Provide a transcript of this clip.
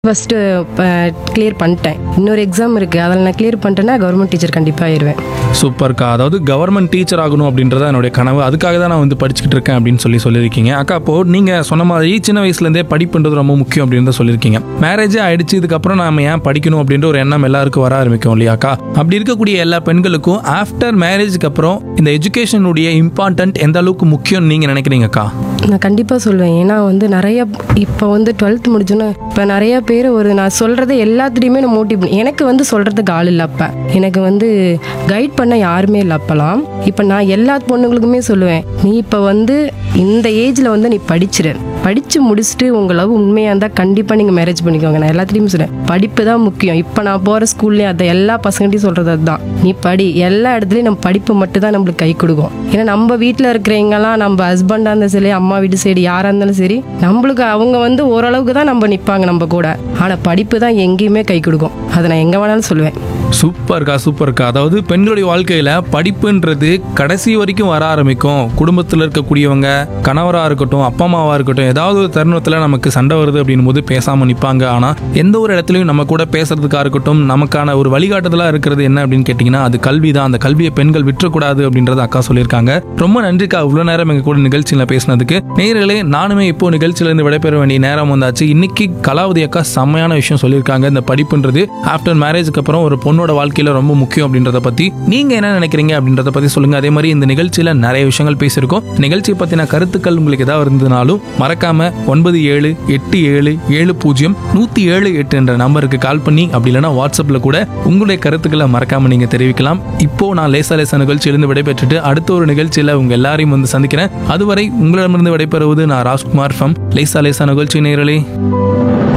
first clear பண்ணிட்டேன் இன்னொரு exam இருக்குது அதில் நான் கிளியர் பண்ணிட்டேன்னா கவர்மெண்ட் டீச்சர் கண்டிப்பாக ஆயிடுவேன் சூப்பர்க்கா அதாவது கவர்மெண்ட் டீச்சர் ஆகணும் அப்படின்றத என்னுடைய கனவு அதுக்காக தான் நான் வந்து படிச்சுக்கிட்டு இருக்கேன் அப்படின்னு சொல்லி சொல்லியிருக்கீங்க அக்கா அப்போ நீங்கள் சொன்ன மாதிரி சின்ன வயசுலேருந்தே படிப்புன்றது ரொம்ப முக்கியம் அப்படின்னு சொல்லியிருக்கீங்க மேரேஜே ஆயிடுச்சு இதுக்கப்புறம் நாம ஏன் படிக்கணும் அப்படின்ற ஒரு எண்ணம் எல்லாருக்கும் வர ஆரம்பிக்கும் இல்லையாக்கா அப்படி இருக்கக்கூடிய எல்லா பெண்களுக்கும் ஆஃப்டர் மேரேஜுக்கு அப்புறம் இந்த எஜுகேஷனுடைய இம்பார்ட்டன்ட் எந்த அளவுக்கு முக்கியம்னு நீங்கள் நினைக்கிறீங்கக்கா நான் கண்டிப்பாக சொல்லுவேன் ஏன்னா வந்து நிறைய இப்போ வந்து டுவெல்த் முடிச்சோன்னா இப்போ நிறைய பேர் ஒரு நான் சொல்கிறத எல்லாத்துலேயுமே நான் மோட்டிவ் எனக்கு வந்து சொல்கிறதுக்கு ஆள் இல்லை அப்போ எனக்கு வந்து கைட் பண்ண யாருமே இல்லை அப்போலாம் இப்போ நான் எல்லா பொண்ணுங்களுக்குமே சொல்லுவேன் நீ இப்போ வந்து இந்த ஏஜில் வந்து நீ படிச்சிரு படித்து முடிச்சுட்டு உங்கள் லவ் உண்மையாக இருந்தால் கண்டிப்பாக நீங்கள் மேரேஜ் பண்ணிக்கோங்க நான் எல்லாத்துலேயும் சொல்கிறேன் படிப்பு தான் முக்கியம் இப்போ நான் போகிற ஸ்கூல்லேயும் அதை எல்லா பசங்கள்ட்டையும் சொல்கிறது அதுதான் நீ படி எல்லா இடத்துலையும் நம்ம படிப்பு மட்டும் தான் நம்மளுக்கு கை கொடுக்கும் ஏன்னா நம்ம வீட்டில் இருக்கிறவங்கலாம் நம்ம ஹஸ்பண்டாக இருந்தாலும் சரி அம்மா வீட்டு சைடு யாராக இருந்தாலும் சரி நம்மளுக்கு அவங்க வந்து ஓரளவுக்கு தான் நம்ம நிற்பாங்க நம்ம கூட ஆனால் படிப்பு தான் எங்கேயுமே கை கொடுக்கும் அதை நான் எங்கே வேணாலும் சொல்லுவேன் சூப்பர்க்கா சூப்பர்க்கா அதாவது பெண்களுடைய வாழ்க்கையில் படிப்புன்றது கடைசி வரைக்கும் வர ஆரம்பிக்கும் குடும்பத்தில் இருக்கக்கூடியவங்க கணவராக இருக்கட்டும் அப்பா அம்மாவாக இருக்கட்டும் ஏதாவது ஒரு தருணத்தில் நமக்கு சண்டை வருது அப்படின்னும் போது பேசாமல் நிற்பாங்க ஆனால் எந்த ஒரு இடத்துலையும் நம்ம கூட பேசுறதுக்காக இருக்கட்டும் நமக்கான ஒரு வழிகாட்டுதலாக இருக்கிறது என்ன அப்படின்னு கேட்டிங்கன்னா அது கல்வி தான் அந்த கல்வியை பெண்கள் விட்டுறக்கூடாது அப்படின்றத அக்கா சொல்லியிருக்காங்க ரொம்ப நன்றிக்கா இவ்வளோ நேரம் எங்கள் கூட நிகழ்ச்சியில் பேசினதுக்கு நேயர்களே நானுமே இப்போ நிகழ்ச்சியிலேருந்து விடைபெற வேண்டிய நேரம் வந்தாச்சு இன்னைக்கு கலாவதி அக்கா செம்மையான விஷயம் சொல்லியிருக்காங்க இந்த படிப்புன்றது ஆஃப்டர் மேரேஜ்க்கு அப்புறம் ஒரு பொண்ணோட வாழ்க்கையில ரொம்ப முக்கியம் அப்படின்றத பத்தி நீங்க என்ன நினைக்கிறீங்க அப்படின்றத பத்தி சொல்லுங்க அதே மாதிரி இந்த நிகழ்ச்சியில நிறைய விஷயங்கள் பேசியிருக்கோம் நிகழ்ச்சியை பத்தின கருத்துக்கள் உங்களுக்கு ஏதாவது இருந்ததுனாலும் மறக்காம ஒன்பது ஏழு எட்டு ஏழு ஏழு பூஜ்ஜியம் நூத்தி ஏழு எட்டு என்ற நம்பருக்கு கால் பண்ணி அப்படி இல்லைன்னா வாட்ஸ்அப்ல கூட உங்களுடைய கருத்துக்களை மறக்காம நீங்க தெரிவிக்கலாம் இப்போ நான் லேசா லேசா நிகழ்ச்சியிலிருந்து விடைபெற்றுட்டு அடுத்த ஒரு நிகழ்ச்சியில உங்க எல்லாரையும் வந்து சந்திக்கிறேன் அதுவரை உங்களிடமிருந்து விடைபெறுவது நான் ராஜ்குமார் ஃபம் லேசா லேசா நிகழ்ச்சி நேரலே